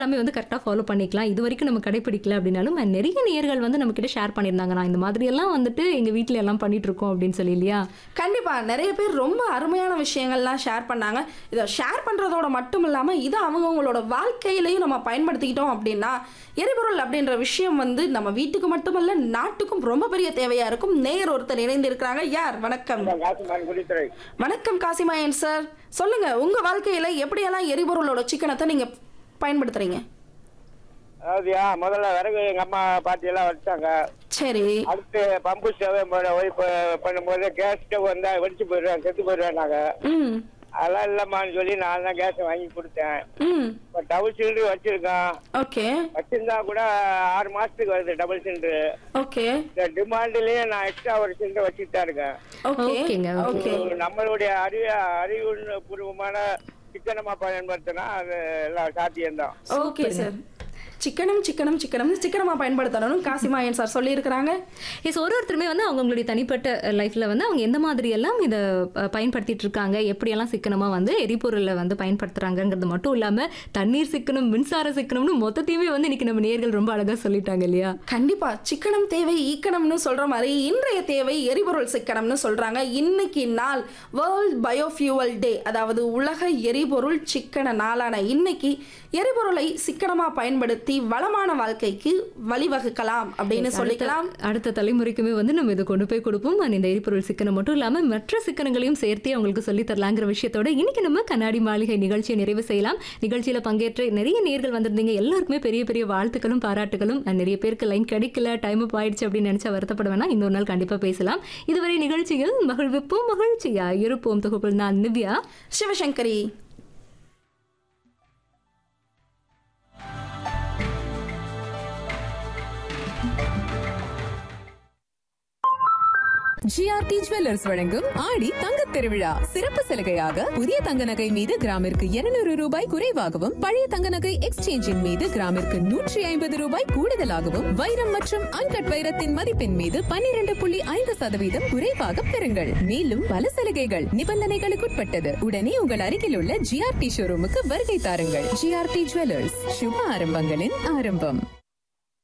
எல்லாமே வந்து கரெக்டாக ஃபாலோ பண்ணிக்கலாம் இது வரைக்கும் நம்ம கடைப்பிடிக்கல அப்படின்னாலும் நிறைய நேயர்கள் வந்து நம்ம கிட்ட ஷேர் பண்ணியிருந்தாங்க நான் இந்த மாதிரி எல்லாம் வந்துட்டு எங்க வீட்ல எல்லாம் பண்ணிட்டு இருக்கோம் அப்படின்னு சொல்லி இல்லையா கண்டிப்பா நிறைய பேர் ரொம்ப அருமையான விஷயங்கள்லாம் ஷேர் பண்ணாங்க இதை ஷேர் பண்றதோட மட்டும் இல்லாம இதை அவங்கவங்களோட வாழ்க்கையிலையும் நம்ம பயன்படுத்திக்கிட்டோம் அப்படின்னா எரிபொருள் அப்படின்ற விஷயம் வந்து நம்ம வீட்டுக்கு மட்டுமல்ல நாட்டுக்கும் ரொம்ப பெரிய தேவையா இருக்கும் நேயர் ஒருத்தர் இணைந்து இருக்கிறாங்க யார் வணக்கம் காசுமான் குடித்துறை வணக்கம் காசிமாயன் சார் சொல்லுங்க உங்க வாழ்க்கையில எப்படியெல்லாம் எரிபொருளோட சிக்கனத்தை நீங்க பயன்படுத்துறீங்க அதாவதுயா முதல்ல விறகு எங்க அம்மா பாட்டி எல்லாம் வச்சாங்க சரி அடுத்து பம்பு ஸ்டவ் ஒய்ஃப் பண்ணும்போது கேஸ் ஸ்டவ் வந்தா வெடிச்சு போயிடுவேன் செத்து போயிடுவேன் நாங்க ம் அதெல்லாம் இல்லம்மான்னு சொல்லி நான் தான் கேஸ் வாங்கி கொடுத்தேன் ம் இப்போ டபுள் சிலிண்டர் வச்சிருக்கோம் ஓகே வச்சிருந்தா கூட ஆறு மாசத்துக்கு வருது டபுள் சிலிண்டர் ஓகே இந்த டிமாண்ட்லயே நான் எக்ஸ்ட்ரா ஒரு சிலிண்டர் வச்சுட்டு தான் இருக்கேன் ஓகே ஓகேங்க, ஓகே. ஓகே நம்மளுடைய அறிவு அறிவு பூர்வமான சிக்கனமா பயன்படுத்தினா அது எல்லாம் சாத்தியம்தான் ஓகே சார் சிக்கனம் சிக்கனம் சிக்கனம் சிக்கனமா பயன்படுத்தணும் காசிமாயன் சார் சொல்லியிருக்கிறாங்க எஸ் ஒரு ஒருத்தருமே வந்து அவங்களுடைய தனிப்பட்ட லைஃப்ல வந்து அவங்க எந்த மாதிரி எல்லாம் இதை அஹ், பயன்படுத்திட்டு இருக்காங்க எப்படியெல்லாம் சிக்கனமா வந்து எரிபொருளை வந்து பயன்படுத்துறாங்கங்கிறது மட்டும் இல்லாம தண்ணீர் சிக்கனம் மின்சார சிக்கனம்னு மொத்தத்தையுமே வந்து இன்னைக்கு நம்ம நேர்கள் ரொம்ப அழகா சொல்லிட்டாங்க இல்லையா கண்டிப்பா சிக்கனம் தேவை ஈக்கணம்னு சொல்ற மாதிரி இன்றைய தேவை எரிபொருள் சிக்கனம்னு சொல்றாங்க இன்னைக்கு நாள் வேர்ல்ட் பயோஃபியூவல் டே அதாவது உலக எரிபொருள் சிக்கன நாளான இன்னைக்கு எரிபொருளை சிக்கனமா பயன்படுத்தி வளமான வாழ்க்கைக்கு வழிவகுக்கலாம் அப்படின்னு சொல்லிக்கலாம் அடுத்த தலைமுறைக்குமே வந்து நம்ம இதை கொண்டு போய் கொடுப்போம் and இந்த எரிபொருள் சிக்கனம் மட்டும் இல்லாம மற்ற சிக்கனங்களையும் சேர்த்தே அவங்களுக்கு சொல்லி தரலாங்கிற விஷயத்தோட இன்னைக்கு நம்ம கண்ணாடி மாளிகை நிகழ்ச்சியை நிறைவு செய்யலாம் நிகழ்ச்சியில பங்கேற்ற நிறைய நேர்கள் வந்திருந்தீங்க எல்லாருக்குமே பெரிய பெரிய வாழ்த்துக்களும் பாராட்டுகளும் and நிறைய பேருக்கு லைன் கிடைக்கல டைம் அப் ஆயிடுச்சு அப்படின்னு நினைச்சா வருத்தப்பட வேணாம் இன்னொரு நாள் கண்டிப்பா பேசலாம் இதுவரை நிகழ்ச்சியில் மகிழ்விப்போம் மகிழ்ச்சியா இருப்போம் தொகுப்பில் நான் நிவ்யா சிவசங்கரி ஜிஆர்டி ஜுவல்லர்ஸ் வழங்கும் ஆடி தங்கத் திருவிழா சிறப்பு சலுகையாக புதிய தங்க நகை மீது கிராமிற்கு 200 ரூபாய் குறைவாகவும் பழைய தங்க நகை எக்ஸ்சேஞ்சின் மீது கிராமிற்கு நூற்றி ஐம்பது ரூபாய் கூடுதலாகவும் வைரம் மற்றும் அன்கட் வைரத்தின் மதிப்பின் மீது 12.5% புள்ளி ஐந்து சதவீதம் குறைவாக பெறுங்கள் மேலும் பல சலுகைகள் நிபந்தனைகளுக்குட்பட்டது உடனே உங்கள் அருகில் உள்ள ஜிஆர்டி ஷோரூமுக்கு வருகை தாருங்கள் ஜிஆர்டி ஜுவல்லர்ஸ் சுப ஆரம்பங்களின் ஆரம்பம்